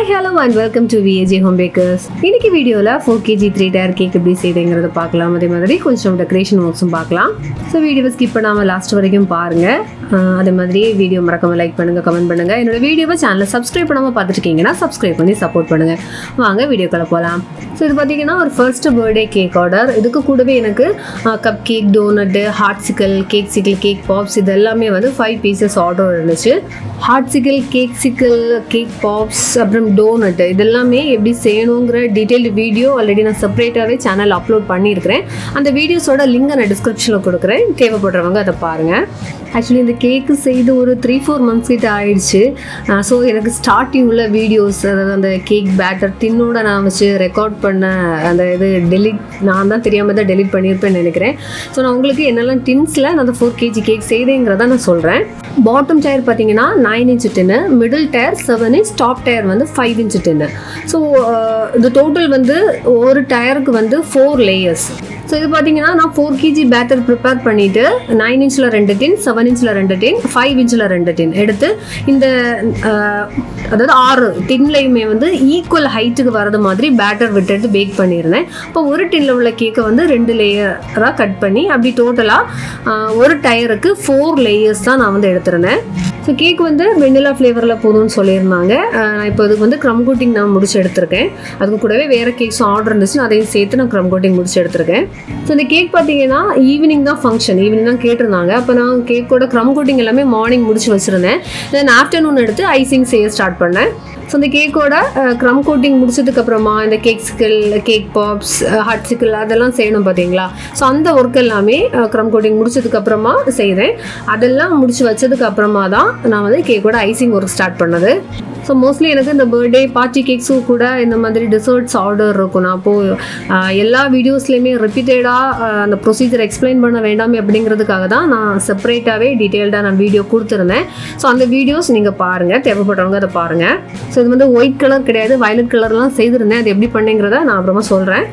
hi hello and welcome to VAG home bakers இன்னைக்கு வீடியோவில் four kg three tier cake எப்படி செய்யுங்கிறத பார்க்கலாம் அதே மாதிரி கொஞ்சம் டெக்கரேஷன் ஒர்க்ஸும் பார்க்கலாம் ஸோ வீடியோவை ஸ்கிப் பண்ணாமல் லாஸ்ட் வரைக்கும் பாருங்கள் ஆஹ் அதே மாதிரி வீடியோ மறக்காம லைக் பண்ணுங்கள் கமெண்ட் பண்ணுங்கள் என்னோட வீடியோவை சேனலை சப்ஸ்கிரைப் பண்ணாமல் பார்த்துருக்கீங்கன்னா சப்ஸ்கிரைப் பண்ணி சப்போர்ட் பண்ணுங்கள் வாங்க வீடியோக்குள்ள போகலாம் ஸோ இது பார்த்தீங்கன்னா ஒரு ஃபர்ஸ்ட் பர்த்டே கேக் ஆர்டர் இதுக்கு கூடவே எனக்கு கப் கேக் டோனட்டு ஹார்ட் சிக்கல் கேக் சிக்கல் கேக் பாப்ஸ் இது எல்லாமே வந்து ஃபைவ் பீசஸ் ஆர்டர் இருந்துச்சு ஹார்ட் சிக்கல் கேக் சிக்கல் கேக் பாப்ஸ் அப்புறம் டோனட்டு இதெல்லாமே எப்படி செய்யணுங்கிற டீட்டெயில்டு வீடியோ ஆல்ரெடி நான் செப்பரேட்டாகவே சேனல் அப்லோட் பண்ணியிருக்கிறேன் அந்த வீடியோஸோட லிங்கை நான் டிஸ்கிரிப்ஷனில் கொடுக்குறேன் தேவைப்படுறவங்க அதை பாருங்கள் ஆக்சுவலி இந்த கேக்கு செய்து ஒரு த்ரீ ஃபோர் மந்த்ஸ் கிட்ட ஆயிடுச்சு ஸோ எனக்கு ஸ்டார்டிங் உள்ள வீடியோஸ் அதாவது அந்த கேக் பேட்டர் டின்னோட நான் வச்சு ரெக்கார்ட் பண்ண அந்த இது டெலிட் நான் தான் தெரியாமல் தான் டெலிட் பண்ணியிருப்பேன்னு நினைக்கிறேன் ஸோ நான் உங்களுக்கு என்னெல்லாம் டின்ஸில் நான் அந்த ஃபோர் கேஜி கேக் செய்தேங்கிறத நான் சொல்கிறேன் பாட்டம் டயர் பார்த்தீங்கன்னா nine inch tin middle tier seven inch top tier வந்து ஃபைவ் இன்ச் டின்னு ஸோ இந்த டோட்டல் வந்து ஒரு டயருக்கு வந்து ஃபோர் லேயர்ஸ் ஸோ இது பார்த்தீங்கன்னா நான் ஃபோர் கேஜி பேட்டர் ப்ரிப்பேர் பண்ணிவிட்டு நைன் இன்ச்சில் ரெண்டு டின் செவன் இன்ச்சில் ரெண்டு டின் ஃபைவ் இன்ச்சில் ரெண்டு டின் எடுத்து இந்த அஹ், அதாவது ஆறு டின்லையுமே வந்து ஈக்குவல் ஹைட்டுக்கு வரது மாதிரி பேட்டர் விட்டுட்டு பேக் பண்ணியிருந்தேன் இப்போ ஒரு டின்னில் உள்ள கேக்கை வந்து ரெண்டு லேயராக கட் பண்ணி அப்படி டோட்டலாக ஒரு டயருக்கு ஃபோர் லேயர்ஸ் தான் நான் வந்து எடுத்திருந்தேன் ஸோ கேக் வந்து வெண்ணிலா ஃப்ளேவரில் போதும்னு சொல்லியிருந்தாங்க அஹ், நான் இப்போ இதுக்கு வந்து க்ரம் கோட்டிங் நான் முடிச்சு எடுத்திருக்கேன் அதுக்கு கூடவே வேறு கேக்ஸும் ஆர்டர் இருந்துச்சு நான் அதையும் சேர்த்து நான் க்ரம் கோட்டிங் முடிச்சு எடுத்திருக்கேன் ஸோ இந்த கேக் பார்த்தீங்கன்னா ஈவினிங் தான் ஃபங்க்ஷன் ஈவினிங் தான் கேட்டிருந்தாங்க அப்போ நான் கேக்கோட க்ரம் கோட்டிங் எல்லாமே மார்னிங் முடிச்சு வச்சுருந்தேன் தென் ஆஃப்டர்நூன் எடுத்து ஐசிங் செய்ய ஸ்டார்ட் பண்ணேன் ஸோ இந்த கேக்கோட க்ரம் கோட்டிங் முடிச்சதுக்கப்புறமா இந்த கேக் சிக்கல் கேக் பாப்ஸ் ஹாட் சிக்கல் அதெல்லாம் செய்யணும் பார்த்தீங்களா ஸோ அந்த ஒர்க் எல்லாமே க்ரம் கோட்டிங் முடிச்சதுக்கப்புறமா செய்கிறேன் அதெல்லாம் முடிச்சு வச்சதுக்கு அப்புறமா தான் நான் வந்து கேக்கோட ஐசிங் ஒர்க் ஸ்டார்ட் பண்ணது ஸோ மோஸ்ட்லி எனக்கு இந்த பர்த்டே பார்ட்டி கேக்ஸும் கூட இந்த மாதிரி டிசர்ட்ஸ் ஆர்டர் இருக்கும் நான் அப்போது ஆஹ், எல்லா வீடியோஸ்லேயுமே ரிப்பீட்டடாக அந்த ப்ரொசீஜர் எக்ஸ்பிளைன் பண்ண வேண்டாமே அப்படிங்கிறதுக்காக தான் நான் செப்பரேட்டாகவே டீட்டெயில்டாக நான் வீடியோ கொடுத்துருந்தேன் ஸோ அந்த வீடியோஸ் நீங்கள் பாருங்கள் தேவைப்படுறவங்க அதை பாருங்கள் ஸோ இது வந்து ஒயிட் கலர் கிடையாது வயலட் கலர்லாம் செய்திருந்தேன் அது எப்படி பண்ணேங்கிறத நான் அப்புறமா சொல்கிறேன்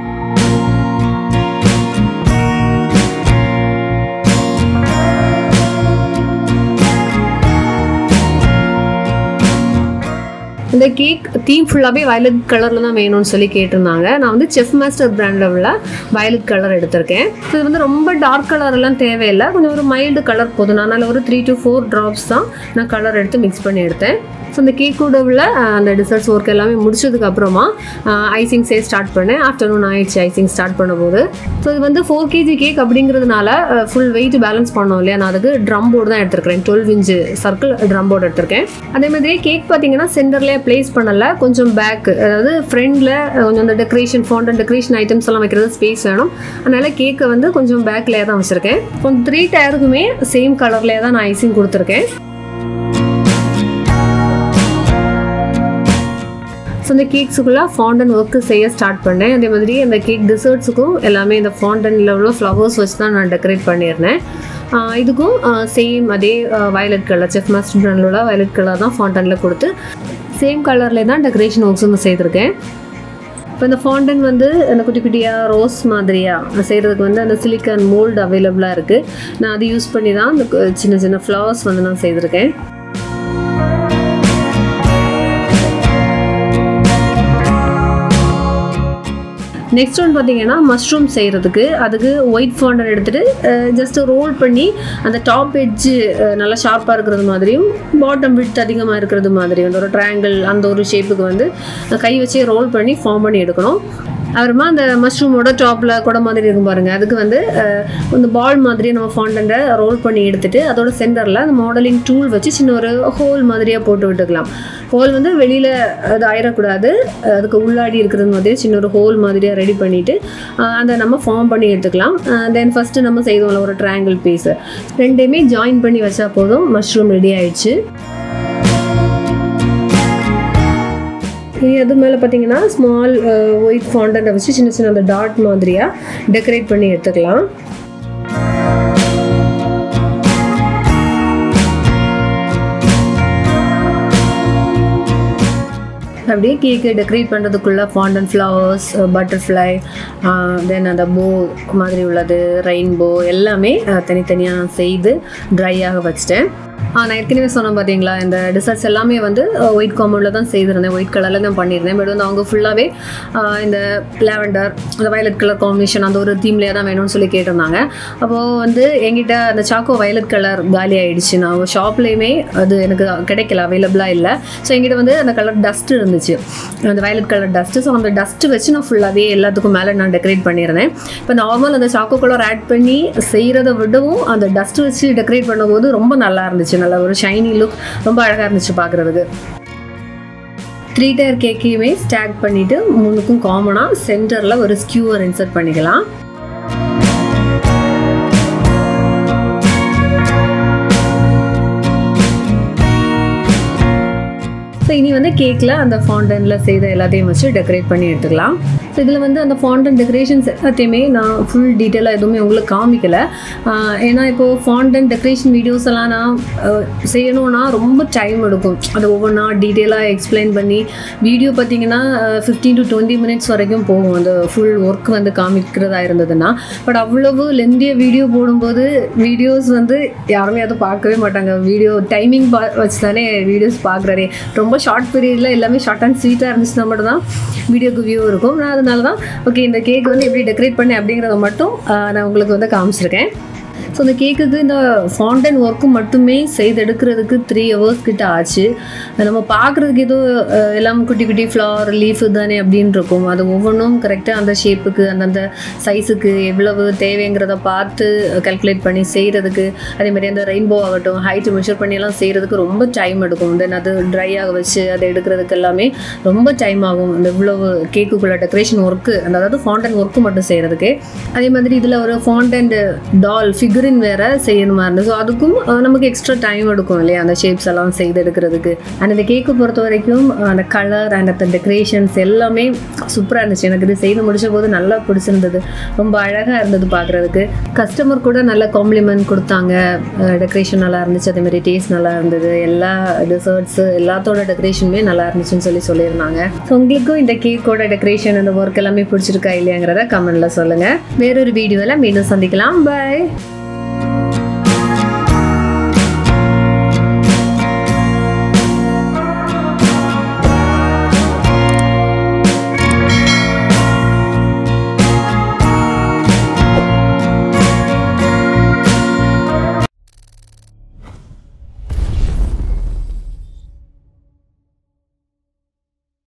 இந்த கேக் தீம் ஃபுல்லாகவே வயலட் கலரில் தான் வேணும்னு சொல்லி கேட்டிருந்தாங்க நான் வந்து செஃப் மாஸ்டர் பிராண்டில் உள்ள வயலட் கலர் எடுத்திருக்கேன் ஸோ இது வந்து ரொம்ப டார்க் கலர் எல்லாம் தேவையில்லை கொஞ்சம் ஒரு மைல்டு கலர் போதும் நான் அதில் ஒரு த்ரீ டு ஃபோர் ட்ராப்ஸ் தான் நான் கலர் எடுத்து மிக்ஸ் பண்ணி எடுத்தேன் ஸோ இந்த கேக்கோட உள்ள அஹ், அந்த டிசர்ட்ஸ் ஒர்க் எல்லாமே முடிச்சதுக்கு அப்புறமா ஐசிங் செய்ய ஸ்டார்ட் பண்ணேன் ஆஃப்டர்நூன் ஆயிடுச்சு ஐசிங் ஸ்டார்ட் பண்ணும்போது ஸோ இது வந்து ஃபோர் கேஜி கேக் அப்படிங்கிறதுனால ஃபுல் வெயிட் பேலன்ஸ் பண்ணோம் இல்லையா நான் அதுக்கு ட்ரம் போர்டு தான் எடுத்திருக்கிறேன் twelve inch circle drum board எடுத்திருக்கேன் அதே மாதிரி கேக் பார்த்தீங்கன்னா சென்டர்லேயே ப்ளேஸ் பண்ணல கொஞ்சம் பேக் அதாவது ஃப்ரண்டில் கொஞ்சம் அந்த டெக்கரேஷன் ஃபவுண்டன் டெக்கரேஷன் ஐட்டம்ஸ் எல்லாம் வைக்கிறது ஸ்பேஸ் வேணும் அதனால கேக்கை வந்து கொஞ்சம் பேக்லேயே தான் வச்சுருக்கேன் கொஞ்சம் த்ரீ டயருக்குமே சேம் கலர்லேயே தான் நான் ஐசிங் கொடுத்துருக்கேன் ஸோ இந்த கேக்ஸுக்குள்ளே ஃபாண்டன் ஒர்க்கு செய்ய ஸ்டார்ட் பண்ணேன் அதே மாதிரி அந்த கேக் டிசர்ட்ஸுக்கும் எல்லாமே இந்த ஃபாண்டனில் உள்ள ஃப்ளவர்ஸ் வச்சு தான் நான் டெக்கரேட் பண்ணியிருந்தேன் ஆஹ் இதுக்கும் சேம் அதே வயலட் கலர் செஃப் மாஸ்டர் பிராண்டில் உள்ள வயலட் கலர் தான் ஃபாண்டனில் கொடுத்து சேம் கலர்லேயே தான் டெக்கரேஷன் ஒர்க்ஸும் செய்திருக்கேன் இப்போ இந்த ஃபாண்டன் வந்து அந்த குட்டி குட்டியாக ரோஸ் மாதிரியாக செய்கிறதுக்கு வந்து அந்த சிலிக்கான் மோல்டு அவைலபிளாக இருக்குது நான் அது யூஸ் பண்ணி தான் அந்த கு- சின்ன சின்ன ஃப்ளவர்ஸ் வந்து நான் செய்திருக்கேன் நெக்ஸ்ட் ஒன் பார்த்தீங்கன்னா மஷ்ரூம் செய்கிறதுக்கு அதுக்கு ஒயிட் ஃபாண்டன் எடுத்துகிட்டு ஜஸ்ட் ரோல் பண்ணி அந்த டாப் எட்ஜு நல்லா ஷார்ப்பாக இருக்கிறது மாதிரியும் பாட்டம் விட் அதிகமாக இருக்கிறது மாதிரி வந்து ஒரு ட்ரையாங்கிள் அந்த ஒரு ஷேப்புக்கு வந்து அஹ், கை வச்சே ரோல் பண்ணி ஃபார்ம் பண்ணி எடுக்கணும் அப்புறமா அந்த மஷ்ரூமோட டாப்பில் கூட மாதிரி இருக்கும் பாருங்கள் அதுக்கு வந்து அஹ், இந்த பால் மாதிரி நம்ம ஃபாண்டன்ட்டை ரோல் பண்ணி எடுத்துட்டு அதோட சென்டரில் அந்த மாடலிங் டூல் வச்சு சின்ன ஒரு ஹோல் மாதிரியாக போட்டு விட்டுக்கலாம் ஹோல் வந்து வெளியில் அது ஆயிடக்கூடாது அதுக்கு உள்ளாடி இருக்கிறது மாதிரி சின்ன ஒரு ஹோல் மாதிரியாக ரெடி பண்ணிவிட்டு அதை நம்ம ஃபார்ம் பண்ணி எடுத்துக்கலாம் தென் ஃபஸ்ட்டு நம்ம செய்தோம்ல ஒரு ட்ரையாங்கிள் பீஸு ரெண்டையுமே ஜாயின் பண்ணி வச்சா போதும் மஷ்ரூம் ரெடி ஆயிடுச்சு இனி அது மேலே பார்த்தீங்கன்னா ஸ்மால் ஒயிட் ஃபாண்டன்ட்டை வச்சு சின்ன சின்ன அந்த டாட் மாதிரியாக டெக்கரேட் பண்ணி எடுத்துக்கலாம் அப்படியே கேக்கு டெக்கரேட் பண்ணுறதுக்குள்ள ஃபாண்டன் ஃப்ளவர்ஸ் பட்டர்ஃப்ளை தென் அந்த போ மாதிரி உள்ளது ரெயின்போ எல்லாமே தனித்தனியாக செய்து ட்ரை ஆக வச்சிட்டேன் ஆ நான் ஏற்கனவே சொன்னேன் பார்த்தீங்களா இந்த டிசர்ட்ஸ் எல்லாமே வந்து ஒயிட் காம்பவுண்டில் தான் செய்திருந்தேன் ஒயிட் கலரில் தான் பண்ணியிருந்தேன் பட் வந்து அவங்க ஃபுல்லாகவே இந்த லேவெண்டர் அந்த வயலட் கலர் காம்பினேஷன் அந்த ஒரு தீம்லேயே தான் வேணும்னு சொல்லி கேட்டிருந்தாங்க அப்போது வந்து என்கிட்ட அந்த சாக்கோ வயலட் கலர் காலி ஆயிடுச்சு நான் ஷாப்லேயுமே அது எனக்கு கிடைக்கல அவைலபிளாக இல்லை ஸோ என்கிட்ட வந்து அந்த கலர் டஸ்ட் இருந்துச்சு அந்த வயலட் கலர் டஸ்ட்டு ஸோ அந்த டஸ்ட்டு வச்சு நான் ஃபுல்லாகவே எல்லாத்துக்கும் மேலே நான் டெக்கரேட் பண்ணியிருந்தேன் இப்போ நார்மல் அந்த சாக்கோ கலர் ஆட் பண்ணி செய்கிறத விடவும் அந்த டஸ்ட் வச்சு டெக்கரேட் பண்ணும்போது ரொம்ப நல்லா இருந்துச்சு நல்ல ஒரு ஷைனி லுக் ரொம்ப அழகாக இருந்துச்சு பார்க்குறதுக்கு த்ரீ டயர் கேக்கையுமே ஸ்டாக் பண்ணிவிட்டு மூணுக்கும் காமனாக சென்டரில் ஒரு ஸ்கியூவர் இன்சர்ட் பண்ணிக்கலாம் ஸோ இனி வந்து கேக்கில் அந்த ஃபாண்டனில் செய்த எல்லாத்தையும் வச்சு டெக்கரேட் பண்ணி எடுத்துக்கலாம் ஸோ இதில் வந்து அந்த ஃபாண்டன் டெக்கரேஷன்ஸ் எல்லாத்தையுமே நான் ஃபுல் டீட்டெயிலாக எதுவுமே உங்களுக்கு காமிக்கலை ஏன்னா இப்போது ஃபாண்டன் டெக்கரேஷன் வீடியோஸ் எல்லாம் நான் செய்யணும்னா ரொம்ப டைம் எடுக்கும் அது ஒவ்வொன்றா டீட்டெயிலாக எக்ஸ்பிளைன் பண்ணி வீடியோ பார்த்தீங்கன்னா ஃபிஃப்டீன் டு டுவெண்ட்டி மினிட்ஸ் வரைக்கும் போகும் அந்த ஃபுல் ஒர்க் வந்து காமிக்கிறதா இருந்ததுன்னா பட் அவ்வளவு லெந்திய வீடியோ போடும்போது வீடியோஸ் வந்து யாருமே அதை பார்க்கவே மாட்டாங்க வீடியோ டைமிங் பா வச்சு தானே வீடியோஸ் பார்க்குறாரே ரொம்ப ஷார்ட் பீரியடில் எல்லாமே ஷார்ட் அண்ட் ஸ்வீட்டாக இருந்துச்சுன்னா மட்டும் தான் வீடியோக்கு வியூ இருக்கும் நான் அதனால தான் ஓகே இந்த கேக் வந்து எப்படி டெக்கரேட் பண்ணேன் அப்படிங்கிறத மட்டும் நான் உங்களுக்கு வந்து காமிச்சிருக்கேன் ஸோ இந்த கேக்குக்கு இந்த ஃபாண்டன் ஒர்க்கு மட்டுமே செய்து எடுக்கிறதுக்கு த்ரீ ஹவர்ஸ் கிட்ட ஆச்சு நம்ம பார்க்குறதுக்கு ஏதோ எல்லாம் குட்டி குட்டி ஃப்ளவர் லீஃப் தானே அப்படின்னு இருக்கும் அது ஒவ்வொன்றும் கரெக்டாக அந்த ஷேப்புக்கு அந்தந்த சைஸுக்கு எவ்வளவு தேவைங்கிறத பார்த்து கல்குலேட் பண்ணி செய்கிறதுக்கு அதே மாதிரி அந்த ரெயின்போ ஆகட்டும் ஹைட்டு மெஷர் பண்ணி எல்லாம் செய்கிறதுக்கு ரொம்ப டைம் எடுக்கும் தென் அது ட்ரை ஆக வச்சு அதை எடுக்கிறதுக்கு எல்லாமே ரொம்ப டைம் ஆகும் அந்த இவ்வளவு கேக்குக்குள்ள டெக்கரேஷன் ஒர்க்கு அந்த அதாவது ஃபாண்டன் ஒர்க்கு மட்டும் செய்கிறதுக்கு அதே மாதிரி இதில் ஒரு ஃபாண்டன் டால் ஃபிகரின் வேற செய்யணுமா இருந்தது ஸோ அதுக்கும் நமக்கு எக்ஸ்ட்ரா டைம் எடுக்கும் இல்லையா அந்த ஷேப்ஸ் எல்லாம் செய்து எடுக்கிறதுக்கு அண்ட் இந்த கேக்கு பொறுத்த வரைக்கும் அந்த கலர் அண்ட் அந்த டெக்கரேஷன்ஸ் எல்லாமே சூப்பராக இருந்துச்சு எனக்கு இது செய்து முடிச்ச போது நல்லா பிடிச்சிருந்தது ரொம்ப அழகாக இருந்தது பார்க்குறதுக்கு கஸ்டமர் கூட நல்ல காம்ப்ளிமெண்ட் கொடுத்தாங்க டெக்கரேஷன் நல்லா இருந்துச்சு அதே மாதிரி டேஸ்ட் நல்லா இருந்தது எல்லா டிசர்ட்ஸு எல்லாத்தோட டெக்கரேஷனுமே நல்லா இருந்துச்சுன்னு சொல்லி சொல்லியிருந்தாங்க ஸோ உங்களுக்கும் இந்த கேக்கோட டெக்கரேஷன் இந்த ஒர்க் எல்லாமே பிடிச்சிருக்கா இல்லையாங்கிறத கமெண்ட்டில் சொல்லுங்கள் வேறொரு வீடியோவில் மீண்டும் சந்திக்கலாம் பாய்